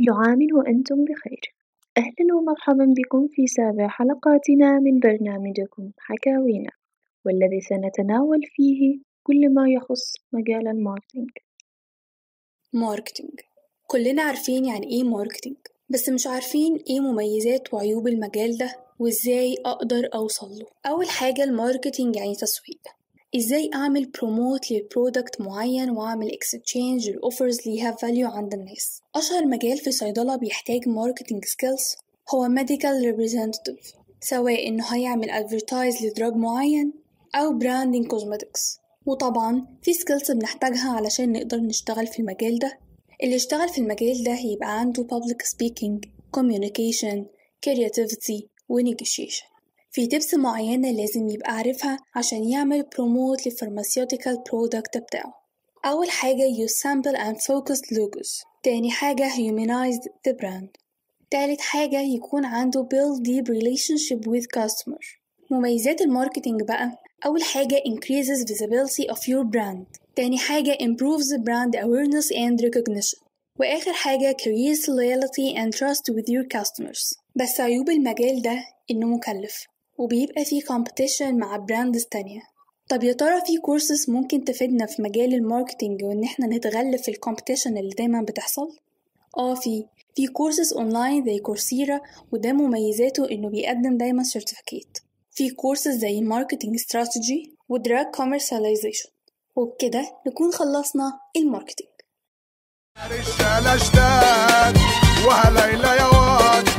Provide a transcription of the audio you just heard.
كل عام وأنتم بخير أهلا ومرحبا بكم في سابع حلقاتنا من برنامجكم حكاوينا والذي سنتناول فيه كل ما يخص مجال الماركتينج ماركتينج كلنا عارفين يعني ايه ماركتينج بس مش عارفين ايه مميزات وعيوب المجال ده وازاي اقدر اوصل له اول حاجة الماركتينج يعني تسويق ازاي اعمل بروموت لبرودكت معين واعمل اكستشينج الاوفرز ليها فاليو عند الناس اشهر مجال في صيدلة بيحتاج ماركتينج سكيلز هو ميديكال ريبريزنتيف سواء انه هيعمل ادفرتايز لدراج معين او براندنج كوزمتكس وطبعا في سكيلز بنحتاجها علشان نقدر نشتغل في المجال ده اللي يشتغل في المجال ده يبقى عنده public speaking communication creativity و negotiation في تبس معينة لازم يبقى عارفها عشان يعمل بروموت للفارماسيوتيكال برودكت بتاعه أول حاجة use sample and focused logos تاني حاجة humanize the brand تالت حاجة يكون عنده build deep relationship with customer مميزات الماركتينج بقى أول حاجة increases visibility of your brand تاني حاجة improves brand awareness and recognition وآخر حاجة creates loyalty and trust with your customers بس عيوب المجال ده إنه مكلف وبيبقى فيه competition مع براندز تانية طب يا ترى في كورسز ممكن تفيدنا في مجال الماركتينج وإن احنا نتغلب في الكومبيتيشن اللي دايما بتحصل؟ اه في في كورسز اونلاين زي كورسيرا وده مميزاته انه بيقدم دايما سيرتيفيكيت في كورسز زي ماركتينج استراتيجي ودراج كوميرساليزيشن وبكده نكون خلصنا الماركتينج رجال اشتات وهليلة يا واد